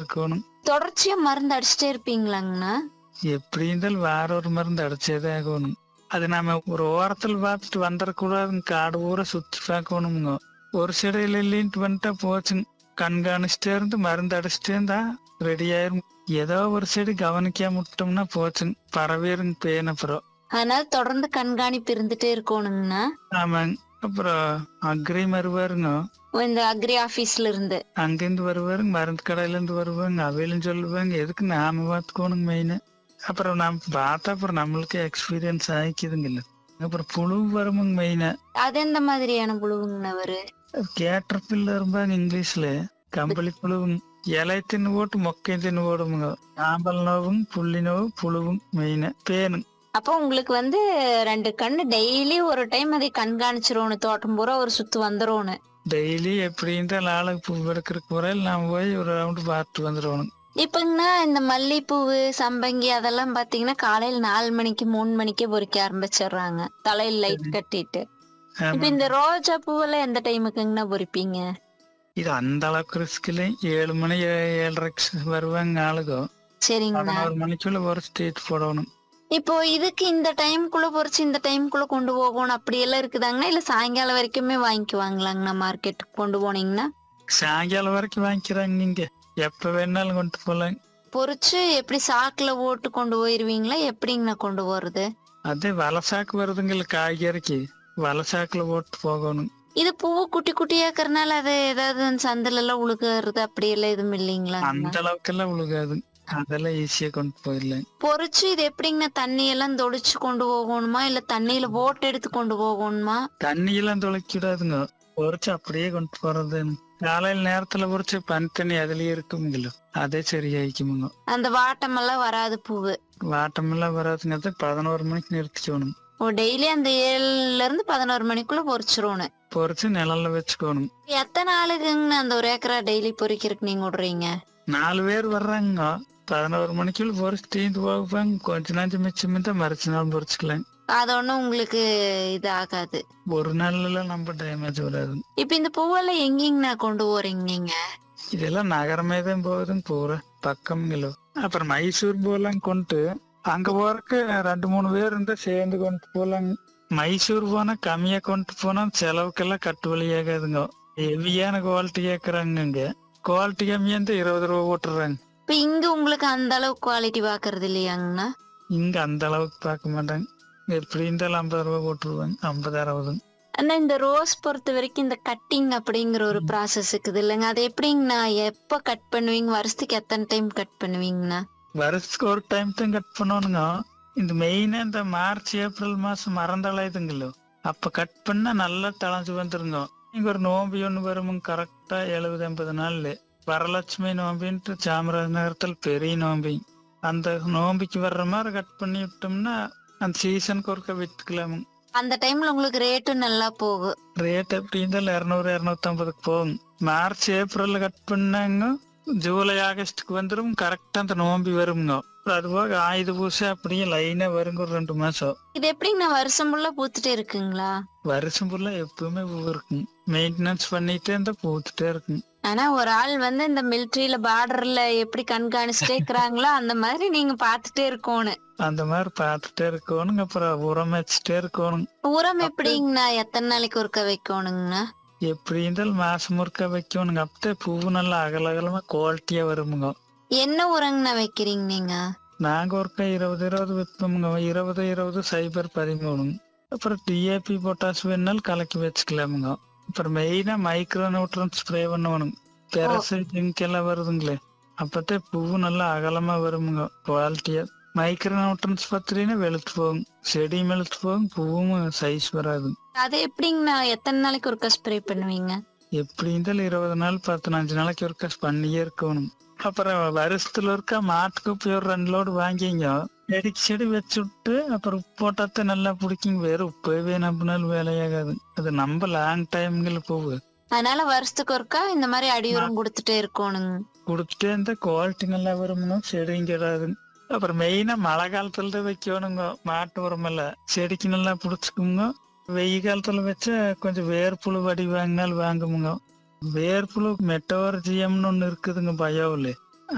இருக்கணும் தொடர்ச்சியா மருந்து அடிச்சிட்டே இருப்பீங்களாங்கண்ணா எப்படி இருந்தாலும் வேற ஒரு மருந்து அடிச்சதே ஆகணும் அது நாம ஒரு ஓரத்தில் பார்த்துட்டு வந்துடக்கூடாதுங்க காடு ஊரை சுத்தி பார்க்கணுங்க ஒரு செடியில இல்லைன்ட்டு வந்துட்டா போச்சுங்க கண்காணிச்சுட்டே இருந்து மருந்து அடிச்சுட்டே இருந்தா ரெடி ஆயிரும் ஏதோ ஒரு செடி கவனிக்காம விட்டோம்னா போச்சுங்க பரவேருங்க பேன் அப்புறம் அதனால தொடர்ந்து கண்காணிப்பு இருந்துட்டே இருக்கணுங்கண்ணா ஆமாங்க அப்புறம் அக்ரி வருவாருங்க ஓ, இந்த அக்ரி ஆபீஸ்ல இருந்து அங்கிருந்து வருவாருங்க மருந்து கடையில இருந்து வருவாங்க அவையிலும் சொல்லுவாங்க எதுக்கு நாம பார்த்துக்கோணுங்க மெயின் அப்புறம் நாம பார்த்தா அப்புறம் நம்மளுக்கு எக்ஸ்பீரியன்ஸ் ஆயிக்குதுங்கல்ல அப்புறம் புழு வருமுங்க மெயினா அது எந்த மாதிரியான புழுவுங்கண்ணா அவரு கேட்டர் பில்லரும்பாங்க இங்கிலீஷ்ல கம்பளி புழுவுங்க இலை தின்னு போட்டு மொக்கையும் தின்னு போடுமுங்க சாம்பல் நோவும் புள்ளி நோவு புழுவும் மெயினா பேனு அப்போ உங்களுக்கு வந்து ரெண்டு கண்ணு டெய்லி ஒரு டைம் அதை கண்காணிச்சிரோணும் தோட்டம் பூரா ஒரு சுத்து வந்துரோன்னு டெய்லி எப்படி இருந்தாலும் ஆளுக்கு பூ எடுக்கிறதுக்கு வரையில் நாம போய் ஒரு ரவுண்டு பார்த்து வந்துடணும் இப்பங்கண்ணா இந்த மல்லிப்பூவு சம்பங்கி அதெல்லாம் பாத்தீங்கன்னா காலையில நாலு மணிக்கு மூணு மணிக்கே பொறிக்க ஆரம்பிச்சிடுறாங்க தலையில லைட் கட்டிட்டு இப்ப ஆமா. இந்த ரோஜா பூவெல்லாம் எந்த டைமுக்குங்கண்ணா பொறிப்பீங்க இது அந்த அளவுக்கு ரிஸ்க்ல ஏழு மணி ஏ- ஏழரைக்கு வருவாங்க ஆளுங்க சரிங்கண்ணா பதினோரு மணிக்குள்ள ஒரு ஸ்டேட் போடணும் இப்போ இதுக்கு இந்த டைம்குள்ள பொறிச்சு இந்த டைம்குள்ள கொண்டு போகணும் அப்படி எல்லாம் இருக்குதாங்கண்ணா இல்ல சாயங்காலம் வரைக்குமே வாங்கிக்குவாங்களாங்கண்ணா மார்க்கெட்டுக்கு கொண்டு போனீங்கன்னா சாயங்காலம் வரைக்கும் வாங்கிக்கிறாங்க நீங்க எப்ப வேணாலும் கொண்டு போலாம் பொறிச்சு எப்படி சாக்குல ஓட்டு கொண்டு போயிருவீங்களா எப்படிங்கண்ணா கொண்டு போறது அதே வலசாக்கு வருதுங்கல்ல காய்கறிக்கு வலசாக்குல போட்டு போகணும் இது பூவு குட்டி குட்டியா இருக்கறனால அது ஏதாவது அந்த சந்தில எல்லாம் உழுகுறது அப்படி எல்லாம் எதுவும் இல்லைங்களா அந்த அளவுக்கெல்லாம் உழுகாது அதெல்லாம் ஈஸியா கொண்டு போயிடலாம் பொறிச்சு இது எப்படிங்கண்ணா தண்ணி எல்லாம் தொளிச்சு கொண்டு போகணுமா இல்ல தண்ணியில போட் எடுத்து கொண்டு போகணுமா தண்ணியெல்லாம் தொலைக்கிடாதுங்க பொறிச்சு அப்படியே கொண்டு போறது காலையில நேரத்துல பொறிச்சு பனி தண்ணி அதுலயே இருக்குங்களோ அதே சரியாயிக்குமுங்க அந்த வாட்டம் எல்லாம் வராது பூவு வாட்டமெல்லாம் வராதுங்க பதினோரு மணிக்கு நிறுத்திக்கணும் ஓ டெய்லி அந்த ஏழுல இருந்து பதினோரு மணிக்குள்ள பொறிச்சிரோணும் பொறிச்சு நிழல்ல வச்சுக்கணும் எத்தனை ஆளுக்குங்கண்ணா அந்த ஒரு ஏக்கரா டெய்லி பொறிக்கிறதுக்கு நீங்க விடுறீங்க நாலு பேர் வர்றாங்க பதினோரு மணிக்குள்ள பொறிச்சு தீந்து போவாங்க கொஞ்ச நாள் மிச்சம் தான் மறைச்ச நாள் பொறிச்சுக்கலாம் அது ஒண்ணும் உங்களுக்கு இது ஆகாது ஒரு நாள்ல நம்ம டேமேஜ் வராது இப்ப இந்த பூவெல்லாம் எங்கேங்கண்ணா கொண்டு போறீங்க நீங்க இதெல்லாம் நகரமே தான் போகுதுங்க பூரா பக்கம்ங்களோ அப்புறம் மைசூர் போலாம் கொண்டு அங்க போறதுக்கு ரெண்டு மூணு பேர் இருந்தா சேர்ந்து கொண்டு போலாங்க மைசூர் போனா கம்மியா கொண்டு போனா செலவுக்கெல்லாம் கட்டுவழி ஆகாதுங்க ஹெவியான குவாலிட்டி கேக்குறாங்க இங்க குவாலிட்டி கம்மியா இருந்தா இருபது ரூபா போட்டுறாங்க இப்ப இங்க உங்களுக்கு அந்த அளவுக்கு குவாலிட்டி பாக்குறது இல்லையாங்கண்ணா இங்க அந்த அளவுக்கு பார்க்க மாட்டாங்க எப்படி இருந்தாலும் ஐம்பது ரூபா போட்டுருவாங்க ஐம்பது அறுபது ஆனா இந்த ரோஸ் பொறுத்த வரைக்கும் இந்த கட்டிங் அப்படிங்கிற ஒரு ப்ராசஸ் இருக்குது இல்லைங்க அது எப்படிங்கண்ணா எப்ப கட் பண்ணுவீங்க வருஷத்துக்கு எத்தனை டைம் கட் பண்ணுவீங்கண்ணா வருஷத்துக்கு ஒரு டைம் தான் கட் பண்ணணுங்க இந்த மெயினா இந்த மார்ச் ஏப்ரல் மாசம் மறந்தளையுதுங்களோ அப்ப கட் பண்ணா நல்லா தளைஞ்சு வந்துருங்க இங்க ஒரு நோம்பி ஒண்ணு வரும் கரெக்டா எழுபது எண்பது நாள்ல வரலட்சுமி நோம்பின்ட்டு சாமராஜ் நகரத்தில் பெரிய நோம்பி அந்த நோம்பிக்கு வர்ற மாதிரி கட் பண்ணி விட்டோம்னா அந்த சீசனுக்கு ஒருக்க வித்துக்கலாம் அந்த டைம்ல உங்களுக்கு ரேட்டும் நல்லா போகும் ரேட் எப்படி இருந்தாலும் இரநூறு இரநூத்தம்பதுக்கு போகும் மார்ச் ஏப்ரல்ல கட் பண்ணாங்க ஜூலை ஆகஸ்டுக்கு வந்துடும் கரெக்டா அந்த நோம்பி வருங்க அப்புறம் அது போக ஆயுத பூசை அப்படியே லைனா வருங்க ஒரு ரெண்டு மாசம் இது எப்படிங்கண்ணா வருஷம் ஃபுல்லா பூத்துட்டே இருக்குங்களா வருஷம் ஃபுல்லா எப்பவுமே பூ இருக்கும் மெயின்டெனன்ஸ் பண்ணிட்டே இருந்தா பூத்துட்டே இருக்கும் ஆனா ஒரு ஆள் வந்து இந்த மிலிட்ரியில பார்டர்ல எப்படி கண்காணிச்சுட்டே இருக்கிறாங்களோ அந்த மாதிரி நீங்க பாத்துட்டே இருக்கணும் அந்த மாதிரி பார்த்துட்டே இருக்கணுங்க அப்புறம் உரம் வச்சுட்டே இருக்கணும் உரம் எப்படிங்கண்ணா எத்தனை நாளைக்கு ஒருக்க வைக்கணுங்கண்ணா எப்படி இருந்தாலும் மாசம் முறுக்க வைக்கணுங்க அப்பதான் பூ நல்லா அகல அகலமா குவாலிட்டியா வருமுங்க என்ன உரங்கண்ணா வைக்கிறீங்க நீங்க நாங்க ஒருக்கா இருபது இருபது விற்போமுங்க இருபது இருபது சைபர் பதிமூணுங்க அப்புறம் டிஏபி பொட்டாஸ் வேணாலும் கலக்கி வச்சுக்கலாமுங்க அப்புறம் மெயினா மைக்ரோ நியூட்ரன் ஸ்ப்ரே பண்ணணும் பெரசு ஜிங்க் எல்லாம் வருதுங்களே அப்பத்தே பூ நல்லா அகலமா வருமுங்க குவாலிட்டியா மைக்ரோ நியூட்ரன்ஸ் பத்திரினா வெளுத்து போகும் செடி மெளுத்து போகும் பூவும் சைஸ் வராது அது எப்படிங்கண்ணா எத்தனை நாளைக்கு ஒருக்க ஸ்ப்ரே பண்ணுவீங்க எப்படி இருந்தாலும் இருபது நாள் பதினஞ்சு நாளைக்கு ஒருக்கா பண்ணியே இருக்கணும் அப்புறம் வருஷத்துல ஒருக்கா மாட்டுக்கு போய் ஒரு ரெண்டு லோடு வாங்கிங்க செடிக்கு செடி வச்சு விட்டு அப்புறம் உப்பு போட்டாத்த நல்லா பிடிக்குங்க வேற உப்பவே நம்பினாலும் வேலையாகாது அது நம்ம லாங் டைம்கள் போகு அதனால வருஷத்துக்கு ஒருக்கா இந்த மாதிரி அடி உரம் கொடுத்துட்டே இருக்கணுங்க கொடுத்துட்டே இருந்தா குவாலிட்டி நல்லா வரும்னா செடியும் கிடாது அப்புறம் மெயினா மழை காலத்துல தான் வைக்கணுங்க மாட்டு உரமெல்ல செடிக்கு நல்லா பிடிச்சிக்குங்க வெயில் காலத்துல வச்சா கொஞ்சம் வேர்ப்புழு வடி வாங்கினாலும் வாங்குமுங்க வேர்ப்புழு மெட்டோர் ஜிஎம்னு ஒண்ணு இருக்குதுங்க பயோவில்